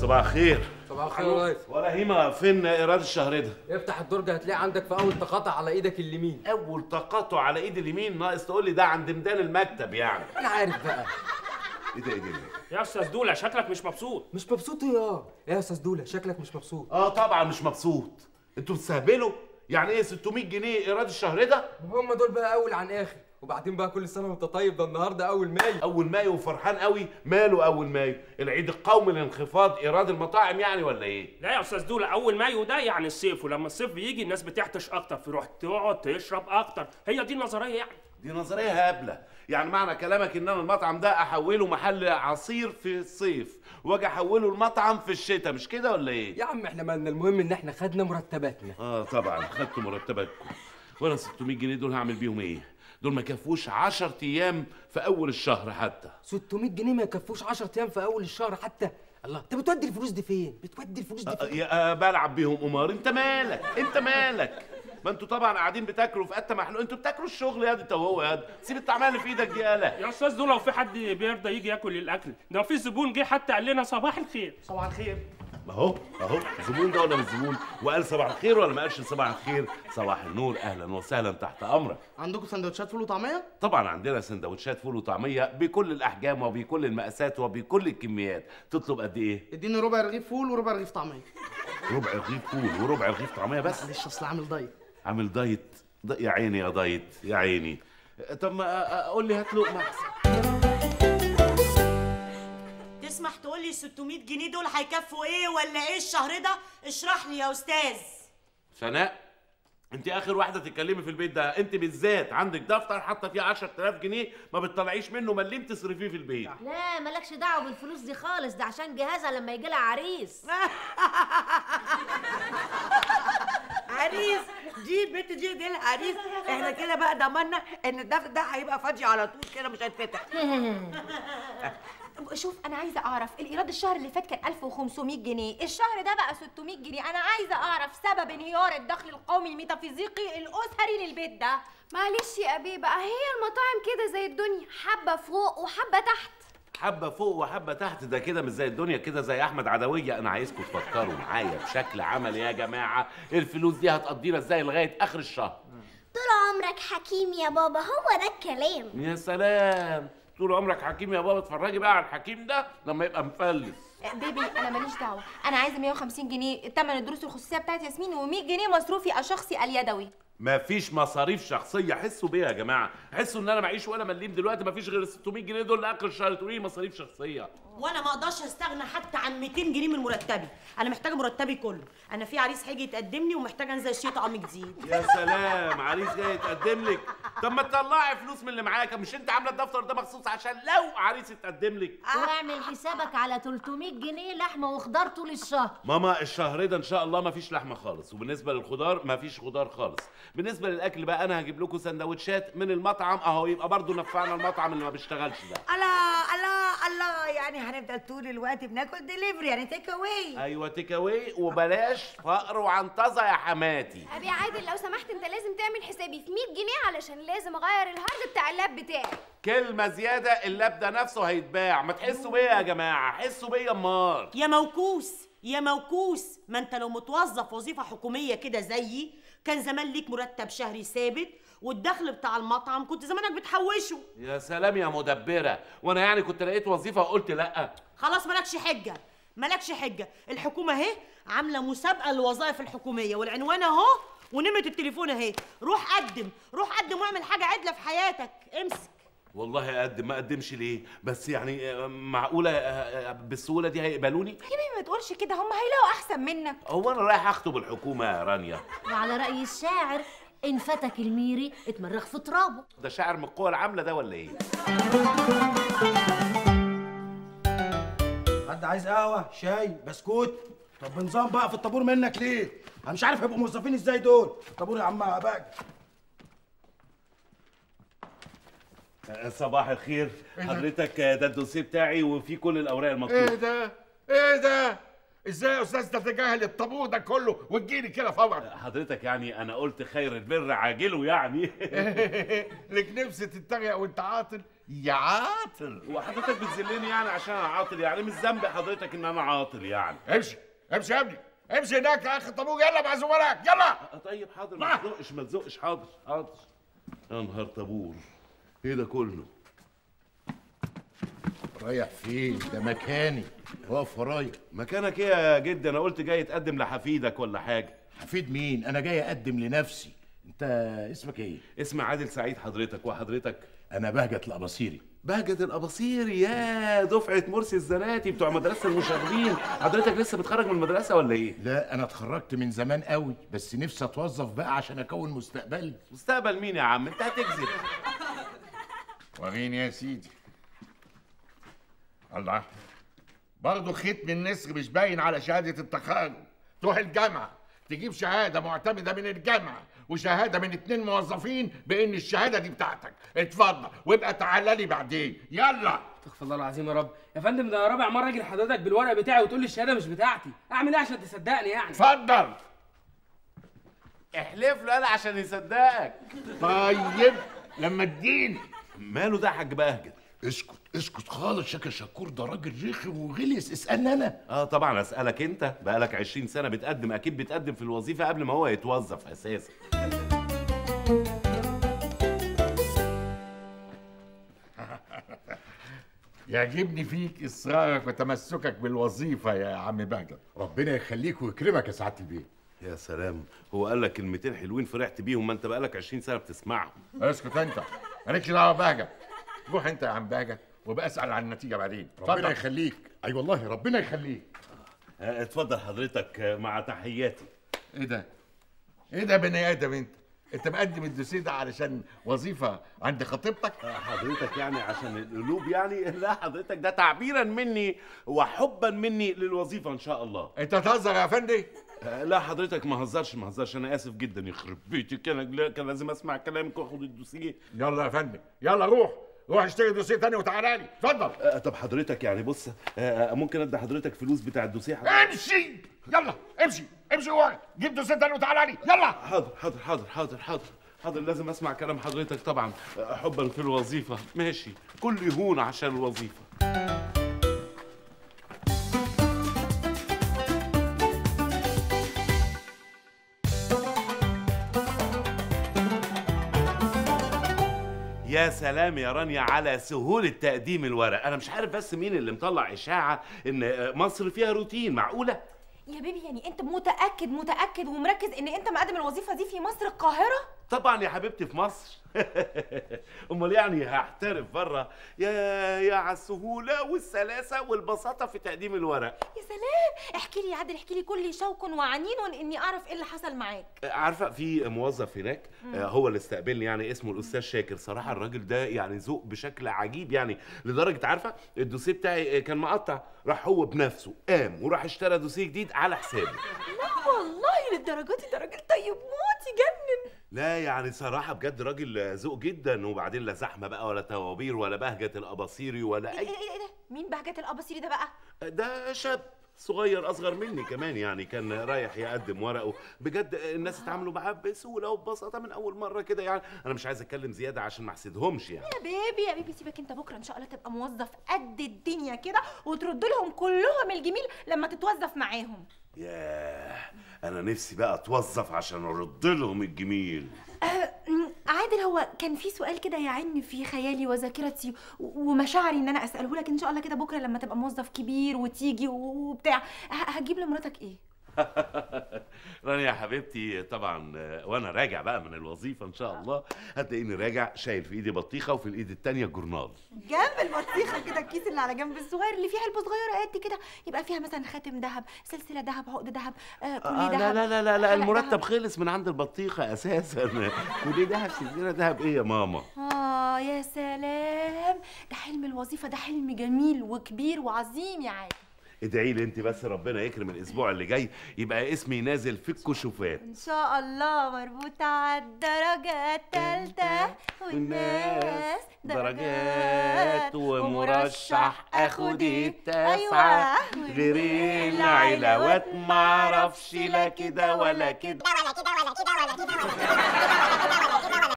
صباح الخير صباح الخير يا ريس ولا هيما فين ايراد الشهر ده افتح الدرج هتلاقي عندك في اول تقاطع على ايدك اليمين اول تقاطع على ايد اليمين ناقص تقول لي ده عند ميدان المكتب يعني انا عارف بقى ايه ده ايه ده يا استاذ دوله شكلك مش مبسوط مش مبسوط ايه اه يا استاذ دوله شكلك مش مبسوط اه طبعا مش مبسوط انتوا بتستهبلوا يعني ايه 600 جنيه ايراد الشهر ده هم دول بقى اول عن اخر وبعدين بقى كل سنه وانت طيب ده النهارده اول مايو اول مايو وفرحان قوي ماله اول مايو العيد القومي لانخفاض ايراد المطاعم يعني ولا ايه لا يا استاذ دوله اول مايو ده يعني الصيف ولما الصيف بيجي الناس بتعطش اكتر فيروح تقعد تشرب اكتر هي دي النظريه يعني دي نظريه هبله يعني معنى كلامك ان انا المطعم ده احوله محل عصير في الصيف واجي احوله المطعم في الشتاء مش كده ولا ايه يا عم احنا مالنا المهم ان احنا خدنا مرتباتنا اه طبعا خدتوا مرتباتكم وانا 600 جنيه دول هعمل بيهم ايه دول ما كفوش 10 ايام في اول الشهر حتى 600 جنيه ما يكفوش 10 ايام في اول الشهر حتى الله انت بتودي الفلوس دي فين بتودي الفلوس دي آه، فين يا آه، بلعب بيهم قمار انت مالك انت مالك ما انتوا طبعا قاعدين بتاكلوا في قته محلول انتوا بتاكلوا الشغل يا دي انت وهو يا دي سيب الطعميه اللي في ايدك دي يالا يا استاذ دوله وفي حد بيرضى يجي ياكل الاكل ده في زبون جه حتى قال لنا صباح الخير صباح الخير اهو اهو زبون ده ولا مش زبون وقال صباح الخير ولا ما قالش صباح الخير صباح النور اهلا وسهلا تحت امرك عندكم سندوتشات فول وطعميه طبعا عندنا سندوتشات فول وطعميه بكل الاحجام وبكل المقاسات وبكل الكميات تطلب قد ايه اديني ربع رغيف فول وربع رغيف طعميه ربع رغيف فول وربع رغيف طعميه بس معلش اصل عامل دايت عامل دايت ض- يا عيني يا دايت يا عيني طب ما أ- أ- قول لي هات لقمه احسن تسمح تقول لي 600 جنيه دول هيكفوا ايه ولا ايه الشهر ده اشرح لي يا استاذ سناء انت اخر واحده تتكلمي في البيت ده انت بالذات عندك دفتر حاطه فيه 10000 جنيه ما بتطلعيش منه مليم تصرفيه في البيت لا مالكش دعوه بالفلوس دي خالص ده عشان جهازها لما يجي لها عريس عريس دي بنت دي دي العريس احنا كده بقى ضمنا ان الدفتر ده هيبقى فاضي على طول كده مش هيتفتح شوف انا عايزه اعرف الايراد الشهر اللي فات كان 1500 جنيه الشهر ده بقى 600 جنيه انا عايزه اعرف سبب انهيار الدخل القومي الميتافيزيقي الاسري للبيت ده معلش يا أبي بقى هي المطاعم كده زي الدنيا حبة فوق وحبة تحت حبه فوق وحبه تحت ده كده مش زي الدنيا كده زي احمد عدويه انا عايزكم تفكروا معايا بشكل عملي يا جماعه الفلوس دي هتقضينا ازاي لغايه اخر الشهر طول عمرك حكيم يا بابا هو ده الكلام يا سلام طول عمرك حكيم يا بابا اتفرجي بقى على الحكيم ده لما يبقى مفلس بيبي انا ماليش دعوه انا عايزه 150 جنيه تمن الدروس الخصوصيه بتاعت ياسمين و100 جنيه مصروفي الشخصي اليدوي مفيش مصاريف شخصيه حسوا بيها يا جماعه حسوا ان انا معيش ولا مليم دلوقتي مفيش غير ال 600 جنيه دول لاخر الشهر تقولي لي مصاريف شخصيه وانا ما اقدرش استغنى حتى عن 200 جنيه من مرتبي انا محتاجه مرتبي كله انا في عريس هيجي يتقدم لي ومحتاجه انزل اشتري طقم جديد يا سلام عريس جاي يتقدم لك طب ما تطلعي فلوس من اللي معاك مش انت عامله الدفتر ده مخصوص عشان لو عريس يتقدم لك واعمل حسابك على 300 جنيه لحمه وخضار طول الشهر ماما الشهر ده ان شاء الله مفيش لحمه خالص وبالنسبه للخضار مفيش خضار خالص بالنسبه للاكل بقى انا هجيب لكم سندوتشات من المطعم اهو يبقى برضو نفعنا المطعم اللي ما بيشتغلش ده الله الله الله يعني هنفضل طول الوقت بناكل دليفري يعني تيك اواي ايوه تيك اواي وبلاش فقر وعنطزه يا حماتي أبي عادل لو سمحت أنت لازم تعمل حسابي في 100 جنيه علشان لازم أغير الهارد بتاع اللاب بتاعي كلمه زياده اللاب ده نفسه هيتباع ما تحسوا بيا يا جماعه حسوا بيا امال يا موكوس يا موكوس ما انت لو متوظف وظيفه حكوميه كده زيي كان زمان ليك مرتب شهري ثابت والدخل بتاع المطعم كنت زمانك بتحوشه يا سلام يا مدبره وانا يعني كنت لقيت وظيفه وقلت لا خلاص مالكش حجه مالكش حجه الحكومه اهي عامله مسابقه للوظائف الحكوميه والعنوان اهو ونمره التليفون اهي روح قدم روح قدم واعمل حاجه عدله في حياتك امسك والله اقدم ما اقدمش ليه بس يعني آه، معقوله آه، آه، بالسهوله دي هيقبلوني يا بيبي ما تقولش كده هم هيلاقوا احسن منك هو انا رايح اخطب الحكومه يا رانيا وعلى رأي الشاعر إن فتك الميري اتمرغ في ترابه ده شاعر من القوى العامله ده ولا ايه حد عايز قهوه شاي بسكوت طب بنظام بقى في الطابور منك ليه انا مش عارف هيبقوا موظفين ازاي دول طابور يا عم بقى آه، صباح الخير حضرتك آه، ده الدوسيه بتاعي وفيه كل الاوراق ايه المطلوبه ده ايه ده ازاي يا استاذ تتجاهل الطابور ده كله وتجيلي كده فورا حضرتك يعني انا قلت خير البر عاجله يعني لك نفس تتريق وانت عاطل يا عاطل وحضرتك بتذلني يعني عشان انا عاطل يعني مش ذنبي حضرتك ان انا عاطل يعني امشي امشي يا ابني امشي هناك يا اخي طابور يلا مع زملائك يلا طيب حاضر ما تزقش ما تزقش حاضر حاضر يا نهار طابور ايه ده كله رايح فين ده مكاني واقف ورايا مكانك ايه يا جد انا قلت جاي تقدم لحفيدك ولا حاجه حفيد مين انا جاي اقدم لنفسي انت اسمك ايه اسمي عادل سعيد حضرتك وحضرتك انا بهجت الاباصيري بهجت الاباصيري يا دفعه مرسي الزناتي بتوع مدرسه المشاغبين حضرتك لسه بتخرج من المدرسه ولا ايه لا انا اتخرجت من زمان قوي بس نفسي اتوظف بقى عشان اكون مستقبلي مستقبل مين يا عم انت هتكذب وريني يا سيدي الله برضه ختم النسر مش باين على شهادة التخرج تروح الجامعة تجيب شهادة معتمدة من الجامعة وشهادة من اتنين موظفين بإن الشهادة دي بتاعتك اتفضل وابقى تعالى لي بعدين يلا استغفر الله العظيم يا رب يا فندم ده رابع مره اجي لحضرتك بالورق بتاعي وتقول لي الشهاده مش بتاعتي اعمل ايه عشان تصدقني يعني اتفضل احلف له انا عشان يصدقك طيب لما تجيني ماله ده يا حاج بهجت اسكت اسكت خالص شكل شكور ده راجل رخم وغلس اسالني انا اه طبعا اسالك انت بقالك 20 سنه بتقدم اكيد بتقدم في الوظيفه قبل ما هو يتوظف اساسا يعجبني فيك إصرارك وتمسكك بالوظيفة يا عم بهجت ربنا يخليك ويكرمك يا سعاده البيه يا سلام هو قال لك كلمتين حلوين فرحت بيهم ما انت بقالك 20 سنه بتسمعهم اسكت انت مالكش دعوه بهجت روح انت يا عم بهجت وبقى اسال عن النتيجه بعدين ربنا يخليك اي والله ربنا يخليك آه، اتفضل حضرتك آه، مع تحياتي ايه ده ايه ده يا بني ادم انت انت مقدم الدوسيه ده علشان وظيفه عند خطيبتك حضرتك يعني عشان القلوب يعني لا حضرتك ده تعبيرا مني وحبا مني للوظيفه ان شاء الله انت تهزر يا فندي آه، لا حضرتك ما هزرش ما هزرش انا اسف جدا يخرب بيتي كان كان لازم اسمع كلامك واخد الدوسيه يلا يا فندم يلا روح روح اشتري دوسيه تاني وتعالى لي اتفضل آه، طب حضرتك يعني بص آه، آه، ممكن ادي حضرتك فلوس بتاع الدوسيه حضرتك؟ امشي يلا امشي امشي روح جيب دوسيه تاني وتعالى لي يلا حاضر حاضر حاضر حاضر حاضر حاضر لازم اسمع كلام حضرتك طبعا آه، حبا في الوظيفه ماشي كل يهون عشان الوظيفه يا سلام يا رانيا على سهولة تقديم الورق أنا مش عارف بس مين اللي مطلع إشاعة إن مصر فيها روتين معقولة؟ يا بيبي يعني انت متاكد متاكد ومركز ان انت مقدم الوظيفه دي في مصر القاهره طبعا يا حبيبتي في مصر امال يعني هحترف بره يا يا على السهوله والسلاسه والبساطه في تقديم الورق يا سلام احكي لي يا عادل احكي لي كل شوق وعنين اني اعرف ايه اللي حصل معاك عارفه في موظف هناك مم. آه، هو اللي استقبلني يعني اسمه الاستاذ شاكر صراحه الراجل ده يعني ذوق بشكل عجيب يعني لدرجه عارفه الدوسيه بتاعي آه، كان مقطع راح هو بنفسه قام وراح اشترى دوسيه جديد على حسابه لا والله للدرجه دي ده راجل طيب موت يجنن لا يعني صراحة بجد راجل ذوق جدا وبعدين لا زحمة بقى ولا توابير ولا بهجة الأباصيري ولا ايه أي ده ايه ده ايه ده مين بهجة الاباصيري ده بقى ده شاب صغير أصغر مني كمان يعني كان رايح يقدم ورقه بجد الناس اتعاملوا معاه بسهولة وببساطة من أول مرة كده يعني أنا مش عايز أتكلم زيادة عشان ما أحسدهمش يعني يا بيبي يا بيبي سيبك انت بكره ان شاء الله تبقى موظف قد الدنيا كده وترد لهم كلهم الجميل لما تتوظف معاهم ياه أنا نفسي بقى أتوظف عشان أرد لهم الجميل آه، م، عادل هو كان في سؤال كده يعن في خيالي وذاكرتي و- ومشاعري ان انا اساله لك ان شاء الله كده بكره لما تبقى موظف كبير وتيجي وبتاع ه- هتجيب لمراتك ايه رانيا يا حبيبتي طبعا آه، وانا راجع بقى من الوظيفه ان شاء الله هتلاقيني راجع شايل في ايدي بطيخه وفي الايد التانيه جورنال جنب البطيخه كده الكيس اللي على جنب الصغير اللي فيه علبه صغيره قد كده يبقى فيها مثلا خاتم ذهب سلسله ذهب عقد ذهب آه كل آه ذهب لا لا لا لا, لا حلق المرتب دهب. خلص من عند البطيخه اساسا ودي دهب سلسله دهب ايه يا ماما اه يا سلام ده حلم الوظيفه ده حلم جميل وكبير وعظيم يا عادل ادعي لي انت بس ربنا يكرم الاسبوع اللي جاي يبقى اسمي نازل في الكشوفات ان شاء الله مربوطه على الدرجه الثالثه والناس درجات ومرشح اخد التاسعه أيوة. غير العلاوات معرفش لا كده ولا كده